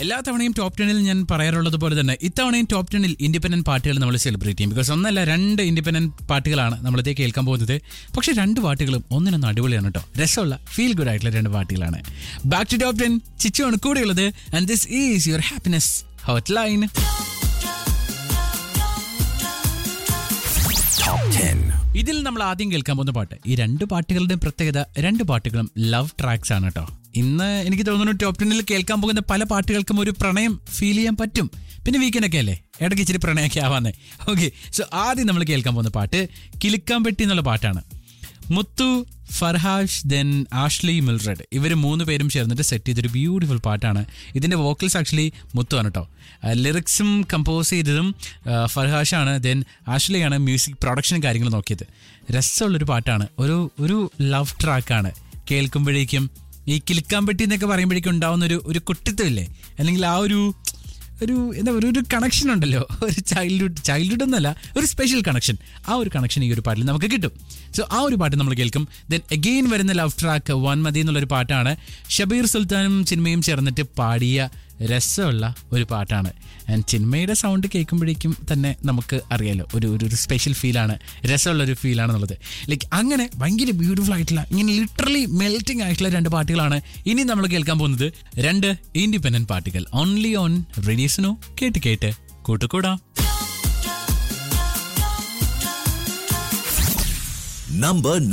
എല്ലാ തവണയും ടോപ്പ് ടെണിൽ ഞാൻ പറയാറുള്ളത് പോലെ തന്നെ ഇത്തവണയും ടോപ്പ് ടെണിൽ ഇൻഡിപെൻഡന്റ് പാട്ടുകൾ നമ്മൾ സെലിബ്രേറ്റ് ചെയ്യും ബിക്കോസ് ഒന്നല്ല രണ്ട് ഇൻഡിപെൻഡന്റ് പാട്ടുകളാണ് നമ്മളിതേ കേൾക്കാൻ പോകുന്നത് പക്ഷേ രണ്ട് പാട്ടുകളും ഒന്നിനൊന്ന് അടിപൊളിയാണ് കേട്ടോ രസമുള്ള ഫീൽ ഗുഡ് ആയിട്ടുള്ള രണ്ട് പാട്ടുകളാണ് ബാക്ക് ടു ടോപ്പ് ടെൻ ചിച്ചുവാണ് കൂടെയുള്ളത് and this is your happiness hotline ഇതിൽ നമ്മൾ ആദ്യം കേൾക്കാൻ പോകുന്ന പാട്ട് ഈ രണ്ട് പാട്ടുകളുടെയും പ്രത്യേകത രണ്ട് പാട്ടുകളും ലവ് ട്രാക്സ് ആണ് കേട്ടോ ഇന്ന് എനിക്ക് തോന്നുന്നു ടോപ്പ് ടെന്നിൽ കേൾക്കാൻ പോകുന്ന പല പാട്ടുകൾക്കും ഒരു പ്രണയം ഫീൽ ചെയ്യാൻ പറ്റും പിന്നെ വീക്കെൻഡ് ഒക്കെ അല്ലേ ഇടയ്ക്ക് ഇച്ചിരി പ്രണയമൊക്കെ ആവാന്നേ ഓക്കെ സോ ആദ്യം നമ്മൾ കേൾക്കാൻ പോകുന്ന പാട്ട് കിലുക്കാൻ പെട്ടി എന്നുള്ള പാട്ടാണ് മുത്തു ഫർഹാഷ് ദെൻ ആഷ്ലി മിൽറെഡ് ഇവർ മൂന്ന് പേരും ചേർന്നിട്ട് സെറ്റ് ചെയ്തൊരു ബ്യൂട്ടിഫുൾ പാട്ടാണ് ഇതിൻ്റെ വോക്കൽസ് ആക്ച്വലി മുത്തു ആണ് കേട്ടോ ലിറിക്സും കമ്പോസ് ചെയ്തതും ആ, ഫർഹാഷാണ് ദെൻ ആഷ്ലിയാണ് മ്യൂസിക് പ്രൊഡക്ഷനും കാര്യങ്ങളും നോക്കിയത് രസമുള്ളൊരു പാട്ടാണ് ഒരു ഒരു ലവ് ട്രാക്കാണ് കേൾക്കുമ്പോഴേക്കും ഈ കിലുക്കാൻ പെട്ടി എന്നൊക്കെ പറയുമ്പോഴേക്കും ഉണ്ടാവുന്ന ഒരു ഒരു കുട്ടിത്വമില്ലേ അല്ലെങ്കിൽ ആ ഒരു ഒരു എന്താ പറയുക ഒരു കണക്ഷൻ ഉണ്ടല്ലോ ഒരു ചൈൽഡ്ഹുഡ് ചൈൽഡ്ഹുഡ് എന്നല്ല ഒരു സ്പെഷ്യൽ കണക്ഷൻ ആ ഒരു കണക്ഷൻ ഈ ഒരു പാട്ടിൽ നമുക്ക് കിട്ടും സോ ആ ഒരു പാട്ട് നമ്മൾ കേൾക്കും ദെൻ അഗെയിൻ വരുന്ന ലവ് ട്രാക്ക് വൺ മതി എന്നുള്ളൊരു പാട്ടാണ് ഷബീർ സുൽത്താനും ചിന്മയും ചേർന്നിട്ട് പാടിയ രസമുള്ള ഒരു പാട്ടാണ് ആൻഡ് ചിന്മയുടെ സൗണ്ട് കേൾക്കുമ്പോഴേക്കും തന്നെ നമുക്ക് അറിയാലോ ഒരു ഒരു ഒരു സ്പെഷ്യൽ ഫീലാണ് രസമുള്ള ഒരു ഫീലാണെന്നുള്ളത് ലൈക്ക് അങ്ങനെ ഭയങ്കര ബ്യൂട്ടിഫുൾ ആയിട്ടുള്ള ഇങ്ങനെ ലിറ്ററലി മെൽറ്റിംഗ് ആയിട്ടുള്ള രണ്ട് പാട്ടുകളാണ് ഇനി നമ്മൾ കേൾക്കാൻ പോകുന്നത് രണ്ട് ഇൻഡിപെൻഡന്റ് പാട്ടുകൾ ഓൺലി ഓൺ റേഡിയസിനോ കേട്ട് കേട്ട് കൂട്ടുകൂടാം Number